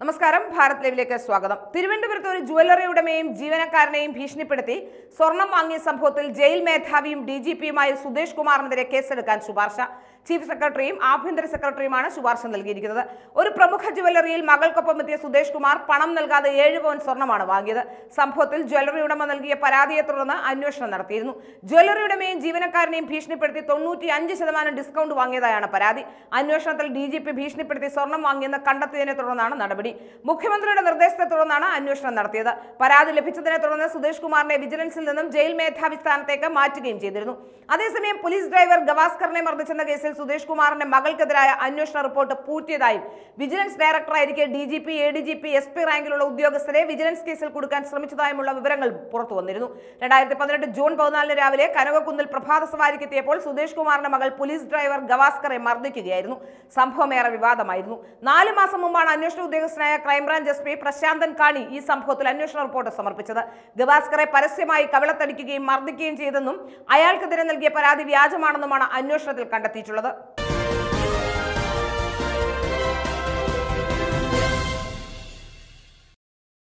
നമസ്കാരം ഭാരത് ലൈവിലേക്ക് സ്വാഗതം തിരുവനന്തപുരത്ത് ഒരു ജുവല്ലറി ഉടമയും ജീവനക്കാരനെയും ഭീഷണിപ്പെടുത്തി സ്വർണം വാങ്ങിയ സംഭവത്തിൽ ജയിൽ മേധാവിയും ഡി ജി പിയുമായ സുദേശ് കുമാറിനെതിരെ കേസെടുക്കാൻ ശുപാർശ ചീഫ് സെക്രട്ടറിയും ആഭ്യന്തര സെക്രട്ടറിയുമാണ് ശുപാർശ നൽകിയിരിക്കുന്നത് ഒരു പ്രമുഖ ജുവല്ലറിയിൽ മകൾക്കൊപ്പം എത്തിയ സുദേശ് കുമാർ പണം നൽകാതെ ഏഴ് പവൻ സ്വർണ്ണമാണ് വാങ്ങിയത് സംഭവത്തിൽ ജ്വല്ലറി ഉടമ നൽകിയ പരാതിയെ തുടർന്ന് അന്വേഷണം നടത്തിയിരുന്നു ജ്വല്ലറി ഉടമയും ജീവനക്കാരനെയും ഭീഷണിപ്പെടുത്തി തൊണ്ണൂറ്റി അഞ്ച് ശതമാനം ഡിസ്കൗണ്ട് വാങ്ങിയതായാണ് പരാതി അന്വേഷണത്തിൽ ഡി ജി പി ഭീഷണിപ്പെടുത്തി സ്വർണം വാങ്ങിയെന്ന് കണ്ടെത്തിയതിനെ തുടർന്നാണ് നടപടി മുഖ്യമന്ത്രിയുടെ നിർദ്ദേശത്തെ തുടർന്നാണ് അന്വേഷണം നടത്തിയത് പരാതി ലഭിച്ചതിനെ തുടർന്ന് സുദേശ് കുമാറിനെ വിജിലൻസിൽ നിന്നും ജയിൽ മേധാവി സ്ഥാനത്തേക്ക് മാറ്റുകയും ചെയ്തിരുന്നു അതേസമയം പോലീസ് ഡ്രൈവർ ഗവാസ്കറിനെ മർദ്ദിച്ചെന്ന കേസിൽ സുദേശ് കുമാറിന്റെ മകൾക്കെതിരായ അന്വേഷണ റിപ്പോർട്ട് പൂർത്തിയതായും വിജിലൻസ് ഡയറക്ടറായിരിക്കെ D G P A D G P S P റാങ്കിലുള്ള ഉദ്യോഗസ്ഥരെ വിജിലൻസ് കേസിൽ കൊടുക്കാൻ ശ്രമിച്ചതായുമുള്ള വിവരങ്ങൾ പുറത്തു വന്നിരുന്നു രണ്ടായിരത്തി പതിനെട്ട് ജൂൺ പതിനാലിന് രാവിലെ കനകക്കുന്നിൽ പ്രഭാത സവാരിക്കെത്തിയപ്പോൾ സുദേശ് കുമാറിന്റെ മകൾ പോലീസ് ഡ്രൈവർ ഗവാസ്കറെ മർദ്ദിക്കുകയായിരുന്നു സംഭവം ഏറെ വിവാദമായിരുന്നു നാല് മാസം മുമ്പാണ് അന്വേഷണ ഉദ്യോഗസ്ഥനായ ക്രൈംബ്രാഞ്ച് എസ് പി പ്രശാന്തൻ കാണി ഈ സംഭവത്തിൽ അന്വേഷണ റിപ്പോർട്ട് സമർപ്പിച്ചത് ഗവാസ്കറെ പരസ്യമായി കവിളത്തടിക്കുകയും മർദ്ദിക്കുകയും ചെയ്തെന്നും അയാൾക്കെതിരെ നൽകിയ പരാതി വ്യാജമാണെന്നുമാണ് അന്വേഷണത്തിൽ കണ്ടെത്തിയിട്ടുള്ളത്